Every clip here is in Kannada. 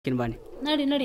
ಕಿನ್ಬಾನಿ ನಡಿ ನಡಿ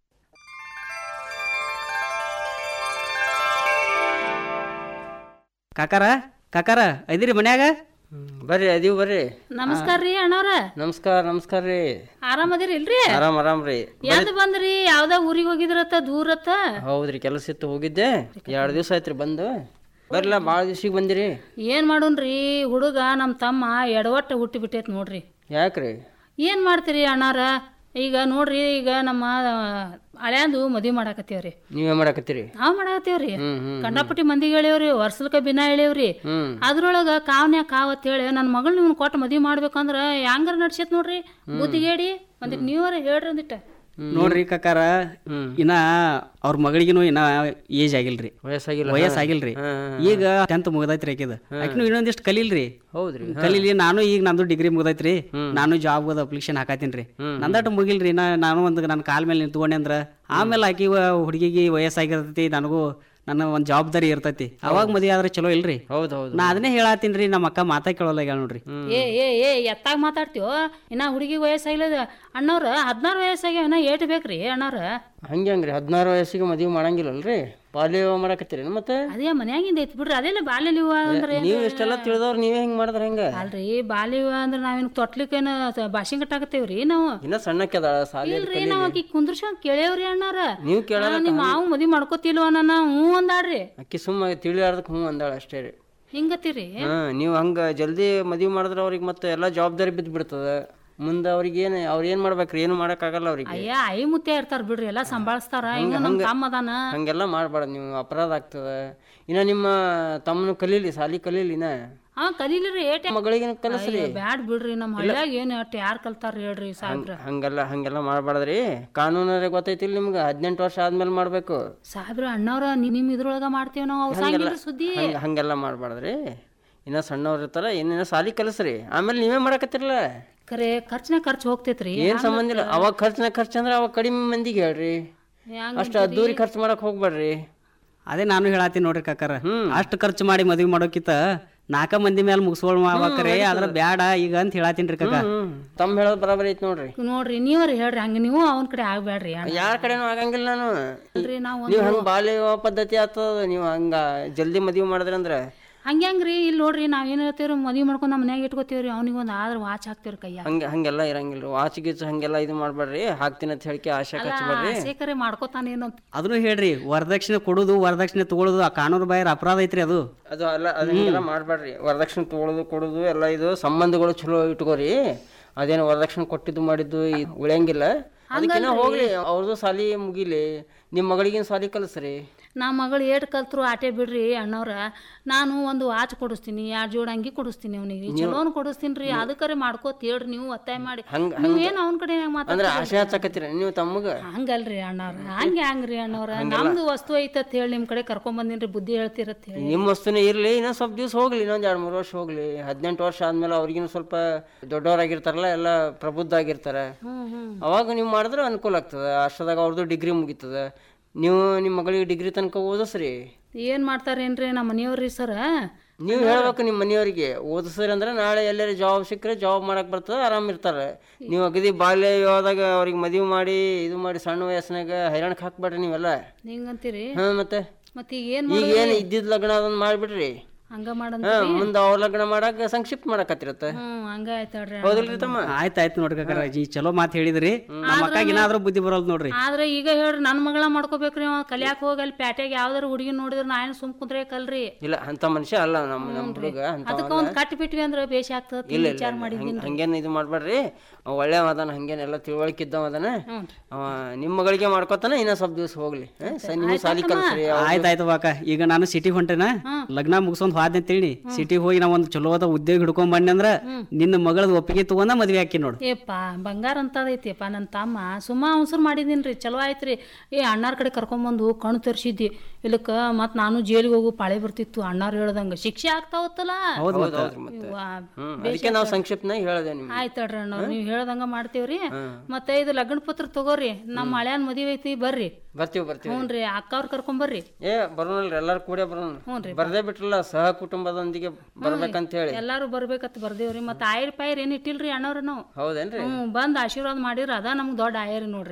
ಕಾಕಾರ ಕಾಕಾರ ಐದಿರಿ ಮನ್ಯಾಗ ಬರ್ರಿ ಅದೀವ್ ಬರ್ರಿ ನಮಸ್ಕಾರ ರೀ ಅಣ್ಣವ್ರ ನಮಸ್ಕಾರ ನಮಸ್ಕಾರ ರೀ ಆರಾಮದಿರಿ ಇಲ್ರಿ ಆರಾಮ್ ಆರಾಮ್ ರೀ ಎಂದ್ ಬಂದ್ರಿ ಯಾವ್ದ ಊರಿಗೆ ಹೋಗಿದ್ರತ್ತ ದೂರತ್ತ ಹೌದ್ರಿ ಕೆಲಸ ಇತ್ತು ಹೋಗಿದ್ದೆ ಎರಡು ದಿವಸ ಆಯ್ತ್ರಿ ಬಂದು ಬರ್ಲ ಭಾಳ ದಿವ್ಸಿಗೆ ಬಂದಿರಿ ಏನ್ ಮಾಡೋಣ್ರಿ ಹುಡುಗ ನಮ್ಮ ತಮ್ಮ ಎಡವಟ್ಟ ಹುಟ್ಟಿ ಬಿಟ್ಟೈತ್ ನೋಡ್ರಿ ಯಾಕ್ರಿ ಏನ್ ಮಾಡ್ತೀರಿ ಅಣ್ಣಾರ ಈಗ ನೋಡ್ರಿ ಈಗ ನಮ್ಮ ಹಳ್ಯಾಂದು ಮದ್ವಿ ಮಾಡಾಕತ್ತೇವ್ರಿ ನೀವೇ ಮಾಡಾಕತ್ತೀರಿ ನಾವ್ ಮಾಡಾಕತ್ತೇವ್ರಿ ಹ್ಮ್ ಹ್ಮ್ ಕಂಡಾಪಟ್ಟಿ ಮಂದಿಗೆ ಹೇಳೇವ್ರಿ ವರ್ಷಲ್ಕ ಬಿನ ಹೇಳೇವ್ರಿ ಹ್ಮ್ ಅದ್ರೊಳಗ ಕಾವ್ನ್ಯಾಗ ಕಾವ್ ಅಂತ ಹೇಳಿ ನನ್ನ ಮಗಳ್ ನಿಮ್ನ ಕೊಟ್ಟು ಮದ್ವಿ ಮಾಡ್ಬೇಕಂದ್ರ ಹ್ಯಾಂಗಾರ ನಡ್ಸೈತ್ ನೋಡ್ರಿ ಬುದ್ಧಿಗೇಡಿ ಒಂದಿಟ್ ನೀವರ ಹೇಳ್ರಿ ಒಂದಿಟ್ಟ ನೋಡ್ರಿ ಕಾಕಾರ ಹ್ಮ್. ಇನ್ನ ಅವ್ರ ಮಗಳಿಗಿನೂ ಇನ್ನ ಏಜ್ ಆಗಿಲ್ರಿ ವಯಸ್ಸಾಗಿಲ್ಲ ವಯಸ್ಸಾಗಿಲ್ರಿ ಹಾ, ಈಗ ಟೆಂತ್ ಮುಗ್ದೈತ್ರಿ ಆಕಿದ ಆಕಿನೂ ಇನ್ನೊಂದಿಷ್ಟು ಕಲೀಲ್ರಿ ಹೌದ್ರಿ ಕಲೀಲಿ ನಾನು ಈಗ ನಂದು ಡಿಗ್ರಿ ಮುಗ್ದೈತ್ರಿ ನಾನು ಜಾಬ್ ಅಪ್ಲಿಕೇಶನ್ ಹಾಕತ್ತೀನ್ರಿ ನಂದಟ್ಟು ಮುಗಿಲ್ರಿ ನಾ ನಾನು ಒಂದು ನನ್ನ ಕಾಲ್ ಮೇಲೆ ನಿಂತ್ಕೊಂಡೆ ಅಂದ್ರ ಆಮೇಲೆ ಆಕಿ ಹುಡುಗಿಗೆ ವಯಸ್ಸಾಗಿರ್ತೈತಿ ನನಗೂ ನನ್ನ ಒಂದು ಜವಾಬ್ದಾರಿ ಇರ್ತೈತಿ ಅವಾಗ ಮದುವೆ ಆದ್ರೆ ಚಲೋ ಇಲ್ರಿ ಹೌದ್ ಹೌದು ನಾ ಅದನ್ನೇ ಹೇಳತ್ತೀನ್ರಿ ನಮ್ಮ ಅಕ್ಕ ಮಾತಾ ಕೇಳೋಲ್ಲ ಈಗ ನೋಡ್ರಿ ಏ ಏ ಏ ಎತ್ತಾಗ ಮಾತಾಡ್ತೀವೋ ಇನ್ನ ಹುಡುಗಿ ವಯಸ್ಸಾಗಿಲ್ಲ ಅಣ್ಣವ್ರ ಹದಿನಾರು ವಯಸ್ಸಾಗ್ಯಾವ ಇನ್ನ ಏಟ್ ಬೇಕ್ರಿ ಅಣ್ಣವ್ರ ಹಂಗೆ ಹಂಗ್ರಿ ಹದಿನಾರು ವಯಸ್ಸಿಗೆ ಮದುವೆ ಮಾಡಂಗಿಲ್ಲಲ್ರಿ ಬಾಲ್ಯ ವಿವಾಹ ಮಾಡಾಕತ್ತೀರಿ ಮತ್ತೆ ಅದೇ ಮನ್ಯಾಗಿಂದ ಐತಿ ಬಿಡ್ರಿ ಅದೆಲ್ಲ ಬಾಲ್ಯ ವಿವಾಹ ಅಂದ್ರೆ ನೀವು ಇಷ್ಟೆಲ್ಲ ತಿಳಿದವ್ರು ನೀವೇ ಹಿಂಗ್ ಮಾಡಿದ್ರ ಹೆಂಗ ಅಲ್ರಿ ಬಾಲ್ಯ ವಿವಾಹ ಅಂದ್ರೆ ನಾವೇನು ತೊಟ್ಲಿಕ್ಕೇನ ಭಾಷೆ ಕಟ್ಟಾಕತ್ತೇವ್ರಿ ನಾವು ಇನ್ನ ಸಣ್ಣಕ್ಕೆದಾಳ ಸಾಲಿ ಇಲ್ರಿ ನಾವ್ ಆಕಿ ಕುಂದ್ರಸ್ಕೊಂಡ್ ಕೇಳೇವ್ರಿ ಅಣ್ಣಾರ ನೀವು ಕೇಳಲ್ಲ ನಿಮ್ಮ ಮಾವು ಮದ್ವಿ ಮಾಡ್ಕೋತಿಲ್ವ ನನ್ನ ಹ್ಞೂ ಅಂದಾಡ್ರಿ ಅಕ್ಕಿ ಸುಮ್ಮ ತಿಳಿಯಾರ್ದಕ್ಕೆ ಹ್ಞೂ ಅಂದಾಳ ಅಷ್ಟೇ ರೀ ಹಿಂಗತ್ತೀರಿ ಹಾ ನೀವು ಹಂಗ ಜಲ್ದಿ ಮದುವೆ ಮಾಡಿದ್ರೆ ಅವ್ರಿಗೆ ಮತ್ತೆ ಎಲ್ಲ ಜವಾಬ್ದಾರಿ ಬಿದ್ದು ಬಿಡ್ತದ ಮುಂದೆ ಅವ್ರಿಗೆ ಏನು ಅವ್ರು ಏನು ಮಾಡ್ಬೇಕ್ರಿ ಏನು ಮಾಡೋಕ್ಕಾಗಲ್ಲ ಅವ್ರಿಗೆ ಅಯ್ಯ ಐ ಮುತ್ಯ ಇರ್ತಾರ ಬಿಡ್ರಿ ಎಲ್ಲಾ ಸಂಭಾಳಿಸ್ತಾರ ಹಿಂಗ ನಮ್ ತಮ್ಮ ಅದಾನ ಹಂಗೆಲ್ಲ ಮಾಡಬಾರ್ದು ನೀವು ಅಪರಾಧ ಆಗ್ತದ ಇನ್ನ ನಿಮ್ಮ ತಮ್ಮನು ಕಲೀಲಿ ಸಾಲಿ ಕಲೀಲಿ ಇನ್ನ ಅವ ಕಲೀಲಿರಿ ಏಟ್ ಮಗಳಿಗೆ ಕಲಿಸ್ರಿ ಬ್ಯಾಡ್ ಬಿಡ್ರಿ ನಮ್ ಹಳ್ಳ್ಯಾಗ ಏನ್ ಅಟ್ ಯಾರ್ ಕಲ್ತಾರ ಹೇಳ್ರಿ ಸಾಹೇಬ್ರ ಹಂಗೆಲ್ಲ ಹಂಗೆಲ್ಲ ಮಾಡಬಾರ್ದ್ರಿ ಕಾನೂನರೇ ಗೊತ್ತೈತಿಲ್ಲ ನಿಮ್ಗೆ ಹದಿನೆಂಟು ವರ್ಷ ಆದ್ಮೇಲೆ ಮಾಡಬೇಕು ಸಾಹೇಬ್ರ ಅಣ್ಣವ್ರ ನಿ- ನಿಮ್ ಇದ್ರೊಳಗ ಮಾಡ್ತೀವಿ ನಾವು ಅವ್ರ ಸಂಗಿಲ್ರಿ ಸುದ್ದಿ ಹಂಗೆ ಹಂಗೆಲ್ಲ ಮಾಡಬಾರ್ದ್ರಿ ಇನ್ನ ಸಣ್ಣವ್ರು ಇರ್ತಾರ ಏನೇನೋ ಸಾಲಿ ಕಲಿಸ್ರಿ ಆಮೇಲೆ ನೀವೇ ಮಾಡಕತ್ತಿರಲ್ಲ ಖರೆ ಖರ್ಚನೆ ಖರ್ಚು ಹೋಗ್ತೈತ್ರಿ ಏನ್ ಸಂಬಂಧ ಇಲ್ಲ ಅವಾಗ ಖರ್ಚಿನ ಖರ್ಚು ಅಂದ್ರೆ ಅವಾಗ ಕಡಿಮೆ ಮಂದಿಗೆ ಹೇಳ್ರಿ ಹೆಂಗ್ ಅಷ್ಟು ಅದ್ದೂರಿ ಖರ್ಚು ಮಾಡಕ್ ಹೋಗ್ಬೇಡ್ರಿ ಅದೇ ನಾನು ಹೇಳತ್ತೀನಿ ನೋಡ್ರಿ ಕಾಕಾರ ಅಷ್ಟು ಖರ್ಚು ಮಾಡಿ ಮದ್ವಿ ಮಾಡೋಕಿತ ನಾಲ್ಕ ಮಂದಿ ಮೇಲೆ ಮುಗಿಸ್ಕೊಳ್ ಮಾಡ್ಬೇಕ್ರಿ ಅದ್ರ ಬ್ಯಾಡ ಈಗ ಅಂತ ಹೇಳತ್ತೀನ್ರಿ ಕಾಕ ಹ್ಮ್ ತಮ್ಮ ಹೇಳೋದು ಬರಾಬರಿ ಐತಿ ನೋಡ್ರಿ ನೋಡ್ರಿ ನೀವರ ಹೇಳ್ರಿ ಹಂಗ ನೀವು ಅವನ ಕಡೆ ಆಗ್ಬ್ಯಾಡ್ರಿ ಅಣ್ಣ ಯಾರ ಕಡೆನೂ ಆಗಂಗಿಲ್ಲ ನಾನು ಅಲ್ರಿ ನಾವು ನೀವು ಹಂಗ ಬಾಲ್ಯ ವಿವಾಹ ಪದ್ಧತಿ ಆಗ್ತದ ನೀವು ಹಂಗ ಜಲ್ದಿ ಮದುವೆ ಮಾಡಿದ್ರಿ ಅಂದ್ರೆ ಹಂಗೆ ಹಂಗ್ರಿ ಇಲ್ಲಿ ನೋಡ್ರಿ ನಾವ್ ಏನ್ ಹೇಳ್ತೇವ್ರಿ ಮದ್ವಿ ಮಾಡ್ಕೊಂಡ್ ನಮ್ಮ ಮನ್ಯಾಗ ಇಟ್ಕೋತೇವ್ರಿ ಅವ್ನಿಗೆ ಒಂದ್ ಆದ್ರ ವಾಚ್ ಹಾಕ್ತೇವ್ರಿ ಕೈಯ ಹಂಗೆ ಹಂಗೆಲ್ಲ ಇರಂಗಿಲ್ರಿ ವಾಚ್ ಗೀಚ್ ಹಂಗೆಲ್ಲ ಇದು ಮಾಡ್ಬೇಡ್ರಿ ಹಾಕ್ತೀನಿ ಅಂತ ಹೇಳಿಕೆ ಆಶೆ ಹಚ್ಚಬೇಡ್ರಿ ಸೇಕರೆ ಮಾಡ್ಕೋತಾನೇನೋ ಅಂತ ಅದನ್ನು ಹೇಳ್ರಿ ವರದಕ್ಷಿಣೆ ಕೊಡುದು ವರದಕ್ಷಿಣೆ ತಗೊಳುದು ಆ ಕಾನೂನು ಬಾಹಿರ ಅಪರಾಧ ಐತ್ರಿ ಅದು ಅದು ಅಲ್ಲ ಅದು ಹಿಂಗೆಲ್ಲ ಮಾಡಬೇಡ್ರಿ ವರದಕ್ಷಿಣೆ ತೊಗೊಳೋದು ಕೊಡೋದು ಎಲ್ಲ ಇದು ಸಂಬಂಧಗಳು ಚಲೋ ಇಟ್ಕೋರಿ ಅದೇನು ವರದಕ್ಷಿಣೆ ಕೊಟ್ಟಿದ್ದು ಮಾಡಿದ್ದು ಇದ್ ಉಳಿಯಂಗಿಲ್ಲ ಅದಕ್ಕಿನ್ನ ಹೋಗ್ಲಿ ಅವ್ರದ್ದು ಸಾಲಿ ಮುಗಿಲಿ ನಿಮ್ಮ ಮಗಳಿಗಿನ ಸಾಲಿ ಕಲಿಸ್ರಿ ನಾ ಮಗಳು ಏಟ್ ಕಲ್ತ್ರು ಆಟೆ ಬಿಡ್ರಿ ಅಣ್ಣವ್ರ ನಾನು ಒಂದು ವಾಚ್ ಕೊಡಿಸ್ತೀನಿ ಎರಡು ಜೋಡಿ ಅಂಗಿ ಕೊಡಿಸ್ತೀನಿ ಅವನಿಗೆ ಚಲೋನ್ ಕೊಡಿಸ್ತೀನಿ ರೀ ಅದಕ್ಕರೆ ಮಾಡ್ಕೋತ ಹೇಳ್ರಿ ನೀವು ಒತ್ತಾಯ ಮಾಡಿ ಹಂಗ ನೀವೇನು ಅವನ ಕಡೆ ಮಾತಾಡ ಅಂದ್ರೆ ಆಸೆ ಹಚ್ಚಕತ್ತೀರ ನೀವು ತಮ್ಮಗ ಹಂಗಲ್ರಿ ಅಣ್ಣವ್ರ ಹಂಗೆ ಹಂಗ್ರಿ ಅಣ್ಣವ್ರ ನಮ್ದು ವಸ್ತು ಐತತ್ ಹೇಳಿ ನಿಮ್ ಕಡೆ ಕರ್ಕೊಂಡ್ ಬಂದಿನ್ರಿ ಬುದ್ಧಿ ಹೇಳ್ತಿರತ್ ಹೇಳಿ ನಿಮ್ಮ ವಸ್ತುನೇ ಇರ್ಲಿ ಇನ್ನೊಂದ್ ಸ್ವಲ್ಪ ದಿವಸ ಹೋಗ್ಲಿ ಇನ್ನೊಂದ್ ಎರಡ್ ಮೂರು ವರ್ಷ ಹೋಗ್ಲಿ ಹದಿನೆಂಟು ವರ್ಷ ಆದ್ಮೇಲೆ ಅವ್ರಿಗಿನ ಸ್ವಲ್ಪ ದೊಡ್ಡವರಾಗಿರ್ತಾರಲ್ಲ ಎಲ್ಲ ಪ್ರಬುದ್ಧ ಆಗಿರ್ತಾರ ಹ್ಮ್ ಹ್ಮ್ ಅವಾಗ ನೀವು ಮಾಡಿದ್ರೆ ಅನುಕೂಲ ಆಗ್ತದ ಅಷ್ಟದಾಗ ಅವ್ರದ್ದು ಡಿಗ್ರಿ ಮುಗೀತದ ನೀವು ನಿಮ್ಮ ಮಗಳಿಗೆ ಡಿಗ್ರಿ ತನಕ ಓದಿಸ್ರಿ ಏನ್ ಮಾಡ್ತಾರೇನ್ರಿ ನಮ್ಮ ಮನೆಯವ್ರಿ ಸರ ನೀವು ಹೇಳ್ಬೇಕು ನಿಮ್ಮ ಮನೆಯವರಿಗೆ ಓದಿಸ್ರಿ ಅಂದ್ರೆ ನಾಳೆ ಎಲ್ಲರೂ ಜಾಬ್ ಸಿಕ್ಕರೆ ಜಾಬ್ ಮಾಡಕ್ ಬರ್ತದೆ ಆರಾಮ್ ಇರ್ತಾರೆ ನೀವು ಅಗದಿ ಬಾಲ್ಯ ವಿವಾಹದಾಗ ಅವ್ರಿಗೆ ಮದುವೆ ಮಾಡಿ ಇದು ಮಾಡಿ ಸಣ್ಣ ವಯಸ್ಸಿನಾಗ ಹೈರಾಣಕ್ಕೆ ಹಾಕ್ಬೇಡ್ರಿ ನೀವೆಲ್ಲ ಹಿಂಗಂತೀರಿ ಹಾ ಮತ್ತೆ ಮತ್ ಈಗ ಏನ್ ಈಗ ಏನು ಇದ್ದಿದ್ ಲಗ್ನ ಅದನ್ನ ಮಾಡ್ಬಿಡ್ರಿ ಹಂಗ ಮಾಡಂತ ಹಾ ಮುಂದೆ ಅವ್ರ ಲಗ್ನ ಮಾಡಕ್ ಸಂಕ್ಷಿಪ್ತ ಮಾಡಕತ್ತಿರತ್ತೆ ಹ್ಮ್ ಹಂಗ ಆಯ್ತಾಳ್ರಿ ಹೌದಿಲ್ರಿ ತಮ್ಮ ಆಯ್ತ್ ಆಯ್ತು ನೋಡ್ರಿ ಕಾಕಾರ ಈ ಚಲೋ ಮಾತು ಹೇಳಿದ್ರಿ ನಮ್ಮ ಅಕ್ಕಾಗ ಏನಾದ್ರೂ ಬುದ್ಧಿ ಬರೋಲ್ ನೋಡ್ರಿ ಆದ್ರೆ ಈಗ ಹೇಳ್ರಿ ನನ್ ಮಗಳ ಮಾಡ್ಕೋಬೇಕ್ರಿ ಅವ ಕಲಿಯಾಕ ಹೋಗಿ ಅಲ್ಲಿ ಪ್ಯಾಟ್ಯಾಗ ಯಾವ್ದಾರ ಹುಡುಗಿ ನೋಡಿದ್ರ ನಾ ಏನ್ ಸುಮ್ ಕುಂದ್ರೆ ಕಲ್ರಿ ಇಲ್ಲ ಅಂತ ಮನುಷ್ಯ ಅಲ್ಲ ನಮ್ಮ ನಮ್ಮ ಹುಡುಗ ಅಂತ ಅದಕ್ಕ ಒಂದ್ ಕಟ್ಟಿ ಬಿಟ್ವಿ ಅಂದ್ರ ಬೇಷ ಆಗ್ತದ ವಿಚಾರ ಮಾಡಿದ್ನಿ ಹಂಗೇನ್ ಇದು ಮಾಡ್ಬೇಡ್ರಿ ಅವ ಒಳ್ಳೆ ಅದಾನ ಹಂಗೇನೆಲ್ಲ ತಿಳುವಳಿಕೆ ಇದ್ದವ ಅದಾನ ಹ್ಞೂ ಅವ ನಿಮ್ಮ ಮಗಳಿಗೆ ಮಾಡ್ಕೊತಾನ ಇನ್ನ ಸ್ವಲ್ಪ ದಿವಸ ಹೋಗ್ಲಿ ಹಾ? ಸ- ನೀವು ಸಾಲಿ ಕಲ್ಸ್ರಿ ಆಯ್ತ್ ಆಯ್ತು ಬಾಕ ಈಗ ನಾನು ಸಿಟಿ ಹೊಂಟೇನ ಲಗ್ನ ಮುಗಿಸೊಂದ್ ಹೋದ್ ಅಂತೇಳಿ ಸಿಟಿ ಹೋಗಿ ನಾ ಒಂದ್ ಚಲೋದ ಉದ್ಯೋಗ ಹಿಡ್ಕೊಂಡ್ ಬಂದೆ ಅಂದ್ರ ನಿನ್ನ ಮಗಳದ್ ಒಪ್ಪಿಗೆ ತಗೊಂಡ ಮದ್ವೆ ಹಾಕಿ ನೋಡು ಏಪ್ಪ ಬಂಗಾರ ಅಂತದೈತಿಯಪ್ಪ ನನ್ನ ತಮ್ಮ ಸುಮ್ಮ ಅವಸರು ಮಾಡಿದೀನಿ ಚಲೋ ಆಯ್ತ್ರಿ ಏ ಅಣ್ಣಾರ ಕಡೆ ಕರ್ಕೊಂಬಂದು ಕಣ್ಣು ತರ್ಸಿದ್ದಿ ಇಲ್ಲಕ್ಕ ಮತ್ ನಾನು ಜೈಲಿಗೆ ಹೋಗು ಪಾಳೆ ಬರ್ತಿತ್ತು ಅಣ್ಣಾರು ಹೇಳ್ದಂಗ ಶಿಕ್ಷೆ ಆಗ್ತಾ ಹೋತಲ್ಲ ಹೌದ್ ಮತ್ತ ಇವ್ವಾ, ಹ್ಮ್ ಅದಕ್ಕೆ ನಾವು ಸಂಕ್ಷಿಪ್ತನಾಗ ಹೇಳ್ದೆ ನಿಮ್ಗೆ ಆಯ್ತಳ್ರಿ ಅಣ್ಣವ್ರು ನೀವು ಹೇಳ್ದಂಗ ಮಾಡ್ತೇವ್ರಿ ಮತ್ತೆ ಇದು ಲಗ್ನ ಪತ್ರ ತಗೋರಿ ನಮ್ಮ ಹಳ್ಯಾನ್ ಮದುವೆ ಐತಿ ಬರ್ರಿ ಬರ್ತೀವಿ ಬರ್ತೀವಿ ಹ್ಞೂನ್ರಿ ಅಕ್ಕವ್ರ ಕರ್ಕೊಂಬರ್ರಿ ಏ ಬರೋಣಲ್ರಿ ಎಲ್ಲಾರು ಕೂಡ ಬರೋಣ ಬರ್ದೇ ಬಿಟ್ರಲ್ಲ ಸಹ ಕುಟುಂಬದೊಂದಿಗೆ ಬರ್ಬೇಕಂತ ಹೇಳಿ ಎಲ್ಲಾರು ಬರ್ಬೇಕತ್ ಬರ್ದೇವ್ರಿ ಮತ್ತೆ ಆಯ್ರ ಪಾಯ್ರ ಏನ್ ಇಟ್ಟಿಲ್ರಿ ಅಣ್ಣವ್ರ ನಾವು ಹೌದೇನ್ರಿ ಹ್ಞೂ ಬಂದ್ ಆಶೀರ್ವಾದ ಮಾಡಿದ್ರ ಅದ ನಮ್ಗೆ ದೊಡ್ಡ ಆಯರಿ ನೋಡ್ರಿ